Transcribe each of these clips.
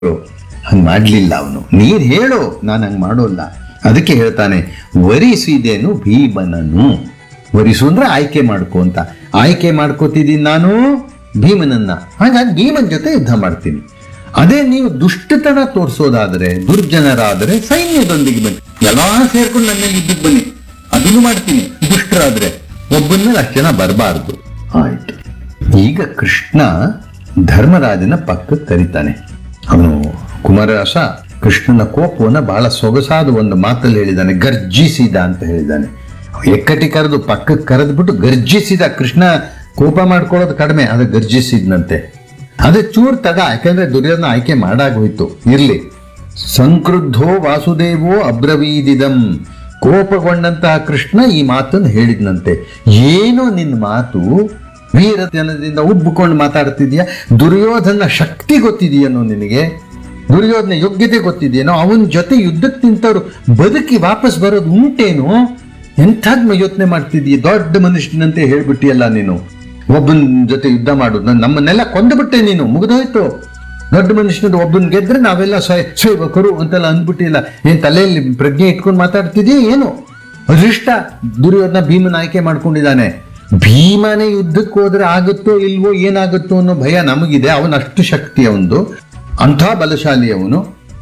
ಹಂಗ್ ಮಾಡ್ಲಿಲ್ಲ ಅವನು ನೀನ್ ಹೇಳು ನಾನು ಹಂಗ್ ಮಾಡೋಲ್ಲ ಅದಕ್ಕೆ ಹೇಳ್ತಾನೆ ವರಿಸಿದೇನು ಭೀಮನನು ವರಿಸು ಅಂದ್ರೆ ಆಯ್ಕೆ ಮಾಡ್ಕೊ ಅಂತ ಆಯ್ಕೆ ಮಾಡ್ಕೋತಿದ್ದೀನಿ ನಾನು ಭೀಮನನ್ನ ಹಾಗಾಗಿ ಭೀಮನ್ ಜೊತೆ ಯುದ್ಧ ಮಾಡ್ತೀನಿ ಅದೇ ನೀವು ದುಷ್ಟತನ ತೋರಿಸೋದಾದ್ರೆ ದುರ್ಜನರಾದರೆ ಸೈನ್ಯದೊಂದಿಗೆ ಬನ್ನಿ ಎಲ್ಲಾ ಸೇರ್ಕೊಂಡು ನನ್ನ ಮೇಲೆ ಯುದ್ಧಕ್ಕೆ ಬನ್ನಿ ಅದನ್ನು ಮಾಡ್ತೀನಿ ದುಷ್ಟರಾದ್ರೆ ಒಬ್ಬನ ಮೇಲೆ ಅಷ್ಟು ಜನ ಬರಬಾರ್ದು ಆಯ್ತು ಈಗ ಕೃಷ್ಣ ಧರ್ಮರಾಜನ ಪಕ್ಕಕ್ಕೆ ಕರೀತಾನೆ ಅವನು ಕುಮಾರರಾಸ ಕೃಷ್ಣನ ಕೋಪವನ್ನ ಬಹಳ ಸೊಗಸಾದ ಒಂದು ಮಾತಲ್ಲಿ ಹೇಳಿದ್ದಾನೆ ಗರ್ಜಿಸಿದ ಅಂತ ಹೇಳಿದ್ದಾನೆ ಎಕ್ಕಟಿ ಕರೆದು ಪಕ್ಕಕ್ಕೆ ಕರೆದ್ಬಿಟ್ಟು ಗರ್ಜಿಸಿದ ಕೃಷ್ಣ ಕೋಪ ಮಾಡ್ಕೊಳ್ಳೋದು ಕಡಿಮೆ ಅದು ಗರ್ಜಿಸಿದ್ನಂತೆ ಅದೇ ಚೂರ್ ತಗ ಯಾಕಂದ್ರೆ ದುರ್ಯೋಧನ ಆಯ್ಕೆ ಮಾಡಾಗೋಯ್ತು ಇರ್ಲಿ ಸಂಕ್ರುದ್ಧೋ ವಾಸುದೇವೋ ಅಬ್ರವೀದಿದಂ ಕೋಪಗೊಂಡಂತಹ ಕೃಷ್ಣ ಈ ಮಾತನ್ನು ಹೇಳಿದ್ನಂತೆ ಏನೋ ನಿನ್ನ ಮಾತು ವೀರತನದಿಂದ ಉಬ್ಬಿಕೊಂಡು ಮಾತಾಡ್ತಿದ್ಯಾ ದುರ್ಯೋಧನ ಶಕ್ತಿ ಗೊತ್ತಿದೆಯೇನೋ ನಿನಗೆ ದುರ್ಯೋಧನ ಯೋಗ್ಯತೆ ಗೊತ್ತಿದೆಯೇನೋ ಅವನ ಜೊತೆ ಯುದ್ಧಕ್ಕೆ ನಿಂತವ್ರು ಬದುಕಿ ವಾಪಸ್ ಬರೋದು ಉಂಟೇನು ಎಂಥದ್ ಯೋಚನೆ ಮಾಡ್ತಿದೀಯ ದೊಡ್ಡ ಮನುಷ್ಯನಂತೆ ಹೇಳ್ಬಿಟ್ಟಿಯಲ್ಲ ನೀನು ಒಬ್ಬನ ಜೊತೆ ಯುದ್ಧ ಮಾಡೋದು ನಾನ್ ನಮ್ಮನ್ನೆಲ್ಲ ಕೊಂದುಬಿಟ್ಟೆ ನೀನು ಮುಗಿದೋಯ್ತು ದೊಡ್ಡ ಮನುಷ್ಯನದು ಒಬ್ಬನ್ ಗೆದ್ರೆ ನಾವೆಲ್ಲ ಸೈ ಸೈವಕರು ಅಂತೆಲ್ಲ ಅಂದ್ಬಿಟ್ಟಿಲ್ಲ ಏನ್ ತಲೆಯಲ್ಲಿ ಪ್ರಜ್ಞೆ ಇಟ್ಕೊಂಡು ಮಾತಾಡ್ತಿದ್ಯಾ ಏನು ಅದೃಷ್ಟ ದುರ್ಯೋಧನ ಭೀಮನ ಆಯ್ಕೆ ಮಾಡ್ಕೊಂಡಿದ್ದಾನೆ ಭೀಮನೇ ಯುದ್ಧಕ್ಕೆ ಹೋದ್ರೆ ಆಗುತ್ತೋ ಇಲ್ವೋ ಏನಾಗುತ್ತೋ ಅನ್ನೋ ಭಯ ನಮಗಿದೆ ಅವನ ಅಷ್ಟು ಶಕ್ತಿ ಅವನದು ಅಂಥ ಬಲಶಾಲಿ ಅವನು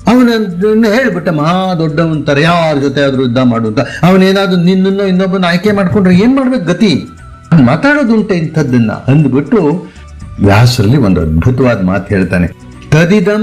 ಅವನ ಹೇಳ್ಬಿಟ್ಟ ಮಹಾ ದೊಡ್ಡವನ್ ತರ ಯಾರ ಜೊತೆ ಆದ್ರೂ ಯುದ್ಧ ಮಾಡುತ್ತ ಅವನೇನಾದ್ರೂ ನಿನ್ನನ್ನು ಇನ್ನೊಬ್ಬನ ಆಯ್ಕೆ ಮಾಡ್ಕೊಂಡ್ರೆ ಏನ್ ಮಾಡ್ಬೇಕು ಗತಿ ಮಾತಾಡೋದುಂಟೆ ಇಂಥದ್ದನ್ನ ಅಂದ್ಬಿಟ್ಟು ವ್ಯಾಸರಲ್ಲಿ ಒಂದು ಅದ್ಭುತವಾದ ಮಾತು ಹೇಳ್ತಾನೆ ತದಿದಂ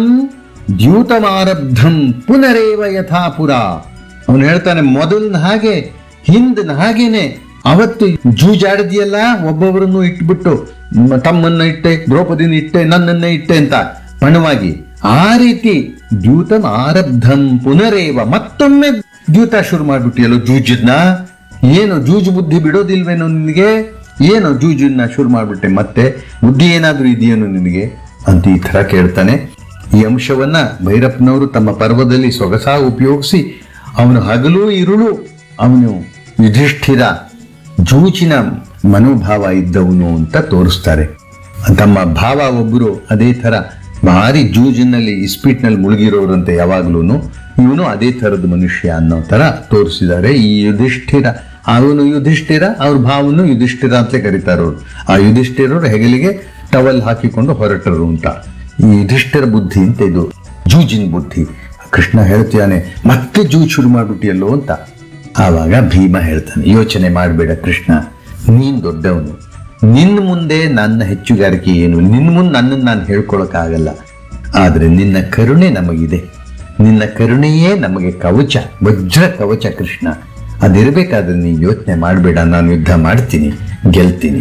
ದ್ಯೂತಮಾರಬ್ಧಂ ಪುನರೇವ ಯಥಾಪುರ ಅವನು ಹೇಳ್ತಾನೆ ಮೊದಲಿನ ಹಾಗೆ ಹಿಂದಿನ ಹಾಗೇನೆ ಅವತ್ತು ಜೂಜಾಡಿದ್ಯಲ್ಲ ಒಬ್ಬೊಬ್ಬರನ್ನು ಇಟ್ಬಿಟ್ಟು ಮ- ತಮ್ಮನ್ನ ಇಟ್ಟೆ ದ್ರೌಪದಿನ ಇಟ್ಟೆ ನನ್ನನ್ನೇ ಇಟ್ಟೆ ಅಂತ ಪಣವಾಗಿ ಆ ರೀತಿ ದ್ಯೂತಂ ಆರಬ್ಧಂ ಪುನರೇವ ಮತ್ತೊಮ್ಮೆ ದ್ಯೂತ ಶುರು ಮಾಡ್ಬಿಟ್ಟಿಯಲ್ಲ ಜೂಜನ್ನ ಏನು ಜೂಜು ಬುದ್ಧಿ ಬಿಡೋದಿಲ್ವೇನೋ ನಿನಗೆ ಏನು ಜೂಜನ್ನ ಶುರು ಮಾಡ್ಬಿಟ್ಟೆ ಮತ್ತೆ ಬುದ್ಧಿ ಏನಾದ್ರೂ ಇದೆಯೇನೋ ನಿನಗೆ ಅಂತ ಈ ತರ ಕೇಳ್ತಾನೆ ಈ ಅಂಶವನ್ನ ಭೈರಪ್ಪನವರು ತಮ್ಮ ಪರ್ವದಲ್ಲಿ ಸೊಗಸಾಗಿ ಉಪಯೋಗಿಸಿ ಅವನು ಹಗಲು ಇರುಳು ಅವನು ಯುಧಿಷ್ಠಿರ ಜೂಚಿನ ಮನೋಭಾವ ಇದ್ದವನು ಅಂತ ತೋರಿಸ್ತಾರೆ ತಮ್ಮ ಭಾವ ಒಬ್ಬರು ಅದೇ ತರ ಭಾರಿ ಜೂಜಿನಲ್ಲಿ ಇಸ್ಪೀಟ್ನಲ್ಲಿ ಮುಳುಗಿರೋರಂತೆ ಯಾವಾಗ್ಲೂ ಇವನು ಅದೇ ತರದ ಮನುಷ್ಯ ಅನ್ನೋ ತರ ತೋರಿಸಿದ್ದಾರೆ ಈ ಯುಧಿಷ್ಠಿರ ಅವನು ಯುಧಿಷ್ಠಿರ ಅವ್ರ ಭಾವನು ಯುಧಿಷ್ಠಿರ ಅಂತ ಕರೀತಾರೆ ಅವ್ರು ಆ ಯುಧಿಷ್ಠಿರರು ಹೆಗಲಿಗೆ ಟವಲ್ ಹಾಕಿಕೊಂಡು ಹೊರಟರು ಅಂತ ಈ ಯುಧಿಷ್ಠಿರ ಬುದ್ಧಿ ಅಂತ ಇದು ಜೂಜಿನ ಬುದ್ಧಿ ಕೃಷ್ಣ ಹೇಳ್ತಾನೆ ಮತ್ತೆ ಜೂಜ್ ಶುರು ಮಾಡ್ಬಿಟ್ಟಿಯಲ್ಲೋ ಅಂತ ಆವಾಗ ಭೀಮ ಹೇಳ್ತಾನೆ ಯೋಚನೆ ಮಾಡಬೇಡ ಕೃಷ್ಣ ನೀನ್ ದೊಡ್ಡವನು ನಿನ್ನ ಮುಂದೆ ನನ್ನ ಹೆಚ್ಚುಗಾರಿಕೆ ಏನು ನಿನ್ನ ಮುಂದೆ ನನ್ನನ್ನು ನಾನು ಹೇಳ್ಕೊಳಕ್ಕಾಗಲ್ಲ ಆದ್ರೆ ನಿನ್ನ ಕರುಣೆ ನಮಗಿದೆ ನಿನ್ನ ಕರುಣೆಯೇ ನಮಗೆ ಕವಚ ವಜ್ರ ಕವಚ ಕೃಷ್ಣ ಅದಿರ್ಬೇಕಾದ್ರೆ ನೀನ್ ಯೋಚನೆ ಮಾಡಬೇಡ ನಾನು ಯುದ್ಧ ಮಾಡ್ತೀನಿ ಗೆಲ್ತೀನಿ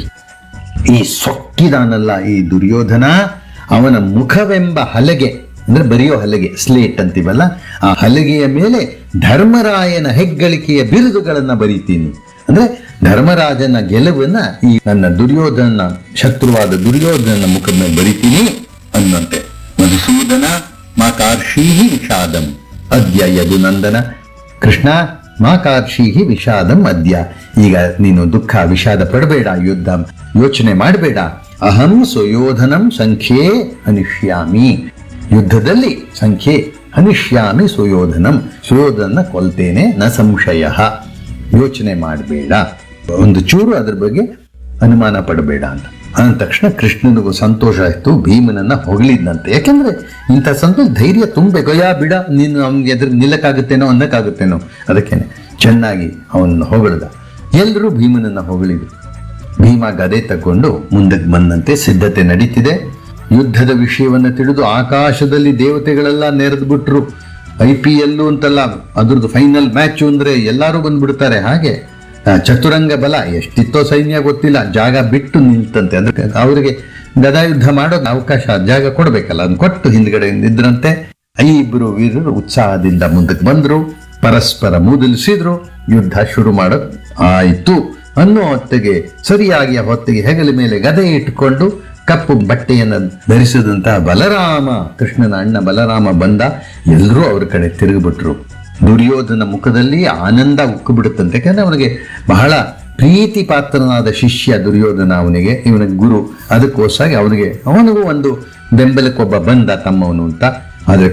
ಈ ಸೊಕ್ಕಿದಾನಲ್ಲ ಈ ದುರ್ಯೋಧನ ಅವನ ಮುಖವೆಂಬ ಹಲಗೆ ಅಂದ್ರೆ ಬರೆಯೋ ಹಲಗೆ ಸ್ಲೇಟ್ ಅಂತೀವಲ್ಲ ಆ ಹಲಗೆಯ ಮೇಲೆ ಧರ್ಮರಾಯನ ಹೆಗ್ಗಳಿಕೆಯ ಬಿರುದುಗಳನ್ನ ಬರೀತೀನಿ ಅಂದ್ರೆ ಧರ್ಮರಾಜನ ಗೆಲುವನ್ನ ಈ ನನ್ನ ದುರ್ಯೋಧನ ಶತ್ರುವಾದ ದುರ್ಯೋಧನ ಮುಖದ ಮೇಲೆ ಬರಿತೀನಿ ಅನ್ನಂತೆ ಮಧುಸೂದನ ಮಾಕಾರ್ಷೀಹಿ ವಿಷಾದಂ ಅದ್ಯ ಯದುನಂದನ ಕೃಷ್ಣ ಮಾಕಾರ್ಷೀಹಿ ವಿಷಾದಂ ಅದ್ಯ ಈಗ ನೀನು ದುಃಖ ವಿಷಾದ ಪಡಬೇಡ ಯುದ್ಧ ಯೋಚನೆ ಮಾಡಬೇಡ ಅಹಂ ಸುಯೋಧನಂ ಸಂಖ್ಯೆ ಅನಿಷ್ಯಾಮಿ ಯುದ್ಧದಲ್ಲಿ ಸಂಖ್ಯೆ ಅನಿಷ್ಯಾಮಿ ಸುಯೋಧನಂ ಸುಯೋಧನ ಕೊಲ್ತೇನೆ ನ ಸಂಶಯ ಯೋಚನೆ ಮಾಡಬೇಡ ಒಂದು ಚೂರು ಅದ್ರ ಬಗ್ಗೆ ಅನುಮಾನ ಪಡಬೇಡ ಅಂತ ಅಂದ ತಕ್ಷಣ ಕೃಷ್ಣನಿಗೂ ಸಂತೋಷ ಆಯ್ತು ಭೀಮನನ್ನ ಹೊಗಳಿದ್ನಂತೆ ಯಾಕಂದ್ರೆ ಇಂಥ ಸಂತೋಷ ಧೈರ್ಯ ತುಂಬಬೇಕು ಯಾ ಬಿಡ ನೀನು ಅವ್ನಿಗೆ ಎದುರು ನಿಲ್ಲಕ್ಕಾಗುತ್ತೇನೋ ಅನ್ನಕ್ಕಾಗುತ್ತೇನೋ ಅದಕ್ಕೇನೆ ಚೆನ್ನಾಗಿ ಅವನನ್ನು ಹೊಗಳ್ದ ಎಲ್ಲರೂ ಭೀಮನನ್ನ ಹೊಗಳಿದ್ರು ಭೀಮ ಗದೆ ತಗೊಂಡು ಮುಂದಕ್ಕೆ ಬಂದಂತೆ ಸಿದ್ಧತೆ ನಡೀತಿದೆ ಯುದ್ಧದ ವಿಷಯವನ್ನ ತಿಳಿದು ಆಕಾಶದಲ್ಲಿ ದೇವತೆಗಳೆಲ್ಲ ನೆರೆದ್ಬಿಟ್ರು ಐ ಪಿ ಎಲ್ ಅಂತಲ್ಲ ಅದ್ರದ್ದು ಫೈನಲ್ ಮ್ಯಾಚ್ ಅಂದ್ರೆ ಎಲ್ಲರೂ ಬಂದ್ಬಿಡ್ತಾರೆ ಹಾಗೆ ಆ, ಚತುರಂಗ ಬಲ ಎಷ್ಟಿತ್ತೋ ಸೈನ್ಯ ಗೊತ್ತಿಲ್ಲ ಜಾಗ ಬಿಟ್ಟು ನಿಂತಂತೆ ಅಂದ್ರೆ ಅವರಿಗೆ ಗದಾ ಯುದ್ಧ ಮಾಡೋಕೆ ಅವಕಾಶ ಜಾಗ ಕೊಡ್ಬೇಕಲ್ಲ ಅದನ್ನ ಕೊಟ್ಟು ಹಿಂದ್ಗಡೆ ನಿದ್ರಂತೆ ಈ ಇಬ್ಬರು ವೀರರು ಉತ್ಸಾಹದಿಂದ ಮುಂದಕ್ಕೆ ಬಂದ್ರು ಪರಸ್ಪರ ಮೂದಲಿಸಿದ್ರು ಯುದ್ಧ ಶುರು ಮಾಡೋಕ್ ಆಯ್ತು ಅನ್ನೋ ಹೊತ್ತಿಗೆ ಸರಿಯಾಗಿ ಆ ಹೊತ್ತಿಗೆ ಹೆಗಲ ಮೇಲೆ ಗದೆ ಇಟ್ಟುಕೊಂಡು ಕಪ್ಪು ಬಟ್ಟೆಯನ್ನು ಧರಿಸಿದಂತಹ ಬಲರಾಮ ಕೃಷ್ಣನ ಅಣ್ಣ ಬಲರಾಮ ಬಂದ ಎಲ್ಲರೂ ಅವ್ರ ಕಡೆ ತಿರುಗಿಬಿಟ್ರು ದುರ್ಯೋಧನ ಮುಖದಲ್ಲಿ ಆನಂದ ಉಕ್ಕು ಬಿಡುತ್ತಂತೆ ಯಾಕಂದ್ರೆ ಅವನಿಗೆ ಬಹಳ ಪ್ರೀತಿ ಪಾತ್ರನಾದ ಶಿಷ್ಯ ದುರ್ಯೋಧನ ಅವನಿಗೆ ಇವನ ಗುರು ಅದಕ್ಕೋಸ್ಕರ ಅವನಿಗೆ ಅವನಿಗೂ ಒಂದು ಬೆಂಬಲಕ್ಕೊಬ್ಬ ಬಂದ ತಮ್ಮವನು ಅಂತ ಆದ್ರೆ